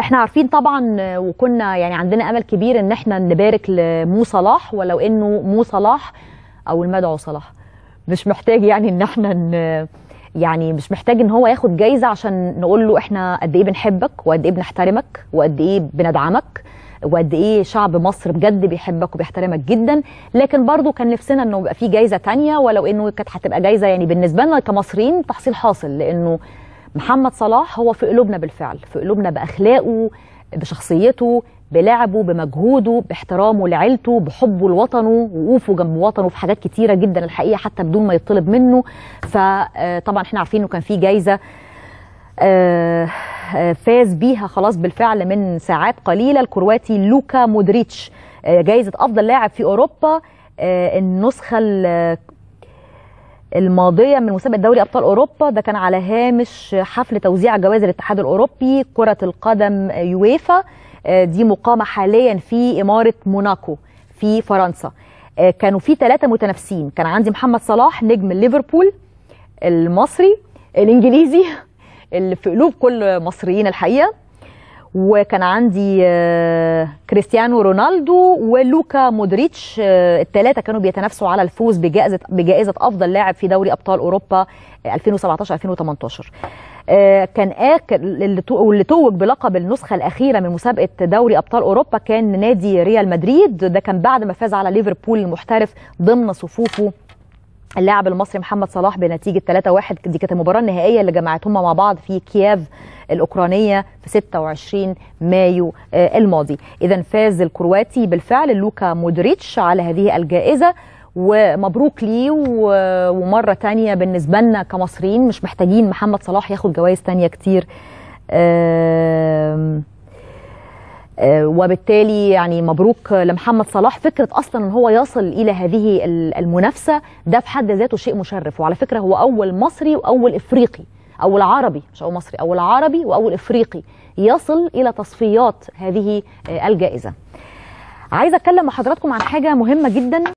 احنا عارفين طبعا وكنا يعني عندنا امل كبير ان احنا نبارك لمو صلاح ولو انه مو صلاح او المدعو صلاح مش محتاج يعني ان احنا ن... يعني مش محتاج ان هو ياخد جايزه عشان نقول له احنا قد ايه بنحبك وقد ايه بنحترمك وقد ايه بندعمك وقد ايه شعب مصر بجد بيحبك وبيحترمك جدا لكن برضو كان نفسنا انه يبقى في جايزه تانية ولو انه كانت هتبقى جايزه يعني بالنسبه لنا كمصريين تحصيل حاصل لانه محمد صلاح هو في قلوبنا بالفعل في قلوبنا باخلاقه بشخصيته بلعبه بمجهوده باحترامه لعيلته بحبه لوطنه وقوفه جنب وطنه في حاجات كتيره جدا الحقيقه حتى بدون ما يطلب منه فطبعا احنا عارفين انه كان في جايزه فاز بيها خلاص بالفعل من ساعات قليله الكرواتي لوكا مودريتش جايزه افضل لاعب في اوروبا النسخه الماضيه من مسابقه دوري ابطال اوروبا ده كان على هامش حفل توزيع جوائز الاتحاد الاوروبي كره القدم يويفا دي مقامه حاليا في اماره موناكو في فرنسا كانوا في ثلاثه متنافسين كان عندي محمد صلاح نجم ليفربول المصري الانجليزي اللي في قلوب كل مصريين الحقيقه وكان عندي كريستيانو رونالدو ولوكا مودريتش الثلاثه كانوا بيتنافسوا على الفوز بجائزه بجائزه افضل لاعب في دوري ابطال اوروبا 2017 2018 كان اخر اللي توج بلقب النسخه الاخيره من مسابقه دوري ابطال اوروبا كان نادي ريال مدريد ده كان بعد ما فاز على ليفربول المحترف ضمن صفوفه اللاعب المصري محمد صلاح بنتيجه 3-1 دي كانت المباراه النهائيه اللي جمعتهم مع بعض في كييف الاوكرانيه في 26 مايو الماضي اذا فاز الكرواتي بالفعل لوكا مودريتش على هذه الجائزه ومبروك ليه ومره تانية بالنسبه لنا كمصريين مش محتاجين محمد صلاح ياخد جوائز تانية كتير وبالتالي يعني مبروك لمحمد صلاح فكره اصلا ان هو يصل الى هذه المنافسه ده في حد ذاته شيء مشرف وعلى فكره هو اول مصري واول افريقي اول عربي مش اول مصري اول عربي واول افريقي يصل الى تصفيات هذه الجائزه عايزه اتكلم مع حضراتكم عن حاجه مهمه جدا